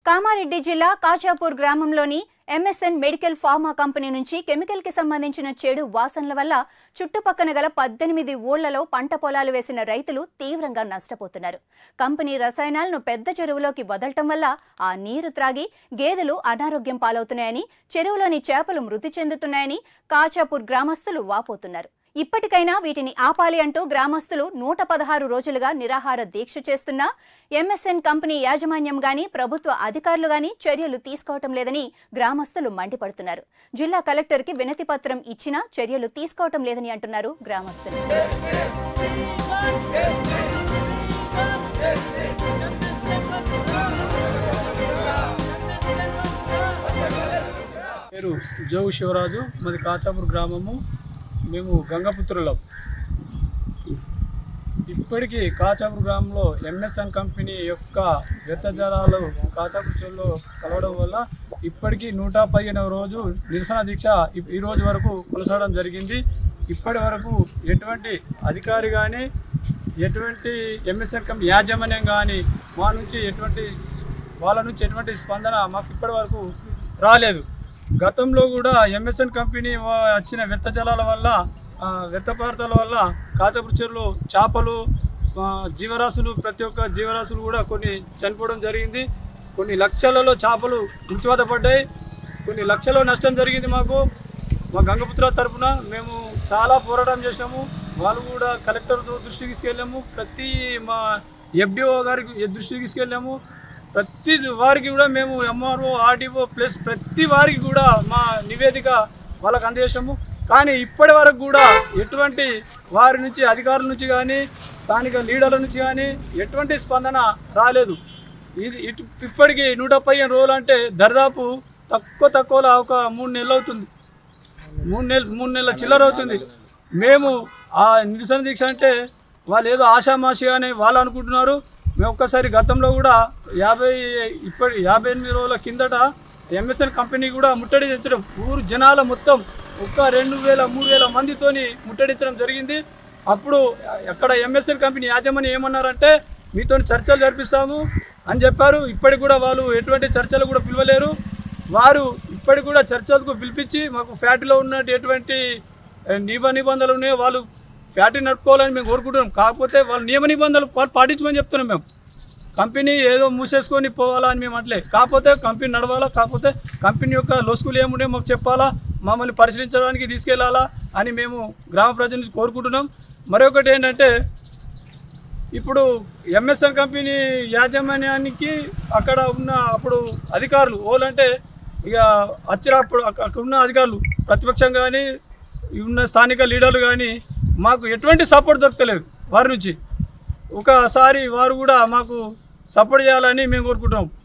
కామారెడ్డి జిల్లా కాచాపూర్ గ్రామంలోని MSN medical pharma company నుంచి కెమికల్ కి సంబంధించిన చెడు వాసనల వల్ల చుట్టుపక్కన గల పద్దెనిమిది ఊళ్లలో పంట పొలాలు వేసిన రైతులు తీవ్రంగా నష్టపోతున్నారు కంపెనీ రసాయనాలను పెద్ద చెరువులోకి వదలటం వల్ల ఆ నీరు త్రాగి గేదెలు అనారోగ్యం పాలవుతున్నాయని చెరువులోని చేపలు మృతి చెందుతున్నాయని కాచాపూర్ గ్రామస్తులు వాపోతున్నారు ఇప్పటికైనా వీటిని ఆపాలి అంటూ గ్రామస్తులు నూట పదహారు రోజులుగా నిరాహార దీక్ష చేస్తున్నా ఎంఎస్ఎన్ కంపెనీ యాజమాన్యం గాని ప్రభుత్వ అధికారులు గాని చర్యలు తీసుకోవటం లేదని గ్రామస్తులు మండిపడుతున్నారు జిల్లా కలెక్టర్కి వినతి పత్రం ఇచ్చినా చర్యలు తీసుకోవటం లేదని అంటున్నారు గ్రామస్తులు పేరు జోగు శివరాజు మాది కాచాపూర్ గ్రామము మేము గంగపుత్రులం ఇప్పటికీ కాచాపూర్ గ్రామంలో ఎంఎస్ఎన్ కంపెనీ యొక్క వ్యర్థజలాలు కాచాపూర్ చెరువులో కలవడం వల్ల ఇప్పటికీ నూట పదిహేనవ రోజు నిరసన దీక్ష ఈ- ఈ రోజు వరకు కొనసాగడం జరిగింది ఇప్పటి వరకు ఎటువంటి అధికారి కానీ ఎటువంటి ఎంఎస్ఎన్ కంపెనీ యాజమాన్యం కానీ మా నుంచి ఎటువంటి వాళ్ళ నుంచి ఎటువంటి స్పందన మాకు ఇప్పటి వరకు రాలేదు గతంలో కూడా ఎంఎస్ఎన్ కంపెనీ వా- వచ్చిన వ్యర్థ జలాల వల్ల ఆ, వ్యర్థ పదార్థాల వల్ల కాచపురు చెరువులో చేపలు ఆ, జీవరాశులు ప్రతి ఒక్క జీవరాశులు కూడా కొన్ని చనిపోవడం జరిగింది కొన్ని లక్షలలో చేపలు మృత్యువాత పడ్డాయి కొన్ని లక్షల నష్టం జరిగింది మాకు మా గంగపుత్ర తరపున మేము చాలా పోరాటం చేసినాము వాళ్ళు కూడా కలెక్టర్ దృష్టికి తీసుకెళ్ళాము ప్రతి మా ఎఫ్డిఓ గారికి దృష్టికి తీసుకెళ్ళాము ప్రతి వారికి కూడా మేము ఎంఆర్ఓ ఆర్డీఓ ప్లస్ ప్రతి వారికి కూడా మా నివేదిక వాళ్ళకి అందజేసాము కానీ ఇప్పటి వరకు కూడా ఎటువంటి వారి నుంచి అధికారుల నుంచి కానీ స్థానిక లీడర్ల నుంచి కానీ ఎటువంటి స్పందన రాలేదు ఇది ఇటు ఇప్పటికి నూట పదిహేను రోజులు అంటే దరిదాపు తక్కువ తక్కువలో ఒక మూడు నెలలు అవుతుంది మూడు నెలలు మూడు నెలల చిల్లర అవుతుంది మేము ఆ నిరసన దీక్ష అంటే వాళ్ళు ఏదో ఆషామాషిగానే వాళ్ళు అనుకుంటున్నారు మేము ఒక్కసారి గతంలో కూడా యాభై ఇప్పటి యాభై ఎనిమిది రోజుల కిందట ఎంఎస్ఎన్ కంపెనీ కూడా ముట్టడించడం ఊరు జనాల మొత్తం ఒక్క రెండు వేల మూడు వేల మందితోని ముట్టడించడం జరిగింది అప్పుడు అక్కడ ఎంఎస్ఎన్ కంపెనీ యాజమాన్యం ఏమన్నారంటే మీతో చర్చలు జరిపిస్తాము అని చెప్పారు ఇప్పటికి కూడా వాళ్ళు ఎటువంటి చర్చలు కూడా పిలవలేరు వారు ఇప్పటికి కూడా చర్చలకు పిలిపించి మాకు ఫ్యాక్టరీలో ఉన్నట్టు ఎటువంటి ఆ, నియమ నిబంధనలు ఉన్నాయో వాళ్ళు ఫ్యాక్టరీ నడుపుకోవాలని మేము కోరుకుంటున్నాం కాకపోతే వాళ్ళ నియమ నిబంధనలు పా- పాటించమని చెప్తున్నాం మేము కంపెనీ ఏదో మూసేసుకొని పోవాలా అని మేము అట్లే కాకపోతే కంపెనీ నడవాలా కాకపోతే కంపెనీ యొక్క లొసుకులు ఏముండే మాకు చెప్పాలా మమ్మల్ని పరిశీలించడానికి తీసుకెళ్లాలా అని మేము గ్రామ ప్రజల నుంచి కోరుకుంటున్నాం మరొకటి ఏంటంటే ఇప్పుడు ఎంఎస్ఎన్ కంపెనీ యాజమాన్యానికి అక్కడ ఉన్న అప్పుడు అధికారులు ఓలంటే ఇక వచ్చినప్పుడు అక్క- అక్కడ ఉన్న అధికారులు ప్రతిపక్షం కానీ ఉన్న స్థానిక లీడర్లు కానీ మాకు ఎటువంటి సపోర్ట్ దొరకలేదు వారి నుంచి ఒకసారి వారు కూడా మాకు సపోర్ట్ చేయాలని మేము కోరుకుంటున్నాం